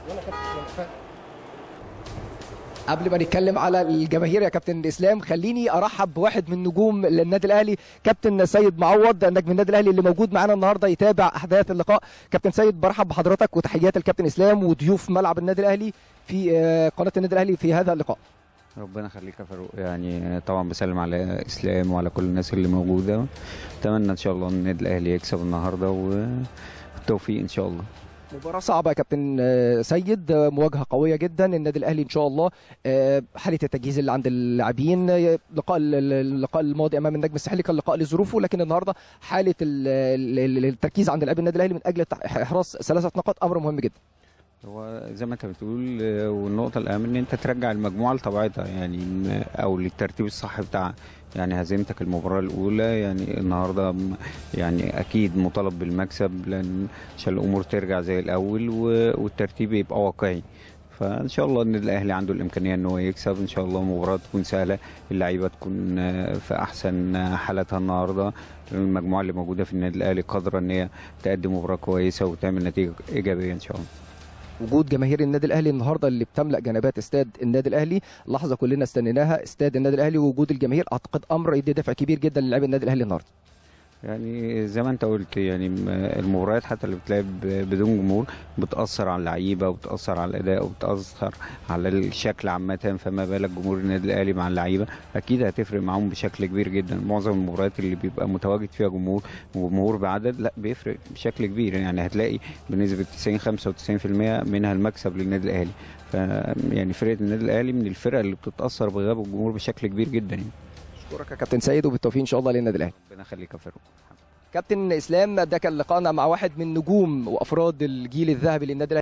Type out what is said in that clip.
قبل ما نتكلم على الجماهير يا كابتن اسلام خليني ارحب بواحد من نجوم النادي الاهلي كابتن سيد معوض نجم النادي الاهلي اللي موجود معانا النهارده يتابع احداث اللقاء كابتن سيد برحب بحضرتك وتحيات الكابتن اسلام وضيوف ملعب النادي الاهلي في آه، قناه النادي الاهلي في هذا اللقاء ربنا يخليك يا فاروق يعني طبعا بسلم على اسلام وعلى كل الناس اللي موجوده اتمنى ان شاء الله ان النادي الاهلي يكسب النهارده والتوفيق ان شاء الله مباراة صعبة يا كابتن آه، سيد آه، مواجهة قوية جدا النادي الأهلي إن شاء الله آه، حالة التجهيز اللي عند اللاعبين آه، لقاء ال- ال- اللقاء الماضي أمام النجم الساحلي كان لقاء لظروفه لكن النهاردة حالة ال- ال- ال- التركيز عند لاعبي النادي الأهلي من أجل تح- إحراز ثلاثة نقاط أمر مهم جدا هو زي ما انت بتقول آه، والنقطه الاهم ان انت ترجع المجموعه لطبيعتها يعني م- او للترتيب الصح بتاعها يعني هزيمتك المباراه الاولى يعني النهارده م- يعني اكيد مطالب بالمكسب لان عشان الامور ترجع زي الاول و- والترتيب يبقى واقعي فان شاء الله النادي الاهلي عنده الامكانيه ان هو يكسب ان شاء الله المباراه تكون سهله اللعيبه تكون آه، في احسن آه، حالاتها النهارده المجموعه اللي موجوده في النادي الاهلي قادره ان هي تقدم مباراه كويسه وتعمل نتيجه ايجابيه ان شاء الله وجود جماهير النادي الاهلي النهارده اللي بتملا جنبات استاد النادي الاهلي لحظه كلنا استنيناها استاد النادي الاهلي ووجود الجماهير اعتقد امر يدي دفع كبير جدا للاعبي النادي الاهلي النهارده يعني زي ما انت قلت يعني م- المباريات حتى اللي بتلعب ب- بدون جمهور بتأثر على اللعيبة وبتأثر على الأداء وبتأثر على الشكل عامة فما بالك جمهور النادي الأهلي مع اللعيبة أكيد هتفرق معاهم بشكل كبير جدا معظم المباريات اللي بيبقى متواجد فيها جمهور وجمهور بعدد لا بيفرق بشكل كبير يعني هتلاقي بنسبة 90 95% منها المكسب للنادي الأهلي ف يعني فرقة النادي الأهلي من الفرق اللي بتتأثر بغياب الجمهور بشكل كبير جدا يعني اشكرك يا كابتن سيد وبالتوفيق ان شاء الله للنادي الاهلي ربنا يخليك يا فاروق كابتن اسلام ده كان لقاءنا مع واحد من نجوم وافراد الجيل الذهبي للنادي